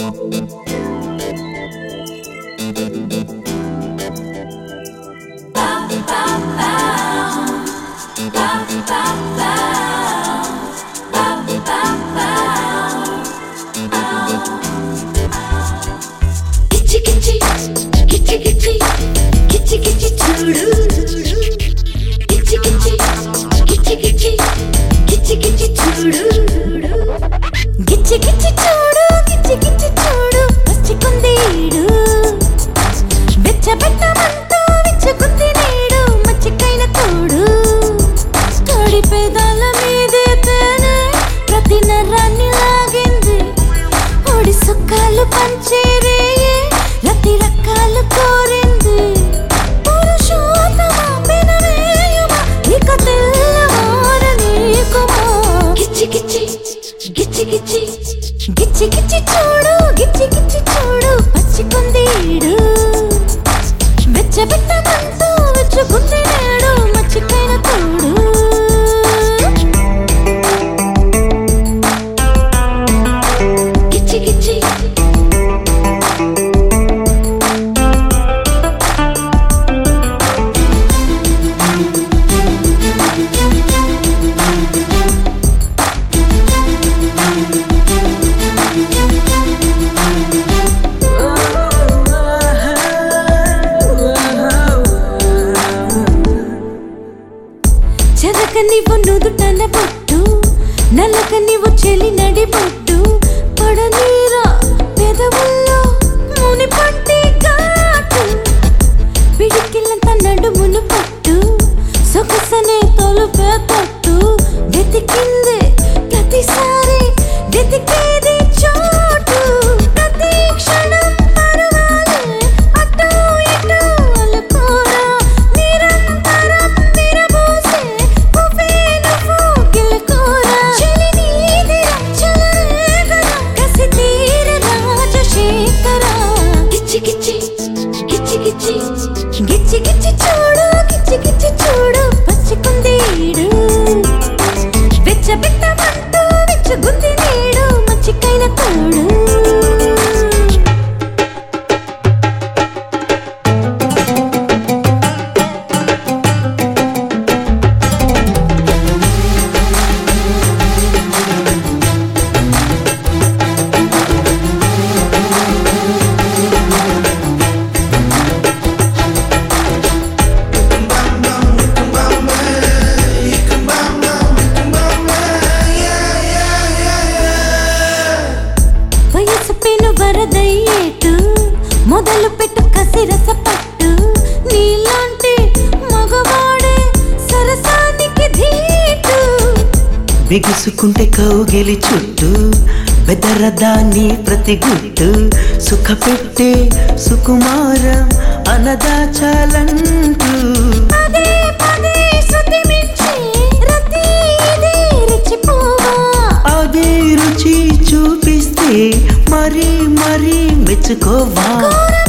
కిచ్చి కిచ్చి కిచ్చి కిచ్చి కిచ్చి కిచ్చి చూడు కిచ్చి కిచ్చి కిచ్చి కిచ్చి కిచ్చి కిచ్చి చూడు గిచ్చి గిచ్చి చూడు గిచ్చి గిచ్చి చూడు వచ్చుకుంది ఈడు వెచ్చబెట్టమంటూ విచ్చుకుంది నేడు మచ్చికైన తోడు తోడి పేదాల మీదే తేనె ప్రతి నరాన్ని లాగింది ఒడి సుఖాలు పంచేరే రతి రకాలు కోరింది పురుషోత్తమా పెనవేయుమా ఇక తెల్లవారనీకుమా గిచ్చి గిచ్చి గిచ్చి గిచ్చి గిచ్చి గిచ్చి చూడు గిచ్చి గిచ్చి చూడు పచ్చికుందీడు వెచ్చబెట్టమంటూ వెచ్చుకుంది నేడు మచ్చికైన తోడు గిచ్చి గిచ్చి చెరక నీవు నుదుటన బొట్టు నల్లక నీవు చెలి నడి బొట్టు పడనీరా పెదవుల్లో ముని పట్టి కాటు పిడికిలంత నడుమును పట్టు సొగసనే తొలుపే తట్టు వెతికింది ప్రతిసారి వెతికేది చోటు ప్రతి క్షణం పరువాలే అటు ఇటు అలుకోరా నిరంతరం విరబోసే నువ్వే నువ్వు గెలుకోరా చెలి నీదిరా చెలరేగరా కసి తీర రాజశేఖరా గిచ్చి గిచ్చి గిచ్చి గిచ్చి గిచ్చి గిచ్చి చూడు గిచ్చి గిచ్చి చూడు పచ్చికుందీడు వెచ్చబెట్టమంటూ వెచ్చగుంది నీడు మచ్చికైన తోడు వయసు పెను వరదయ్యేటు మొదలు పెట్టు కసిరస పట్టు నీలాంటి మగవాడే సరసానికి ధీటు బిగుసుకుంటే కౌగిలి చుట్టూ బెదరదాన్ని ప్రతి గుట్టు సుఖ పెట్టే సుకుమారం అనదాచాలంటూ పదే పదే శృతి మించి రతి ఇదే రెచ్చిపోవా అదే రుచి చూపిస్తే మరీ మరీ మెచ్చుకోవా కోర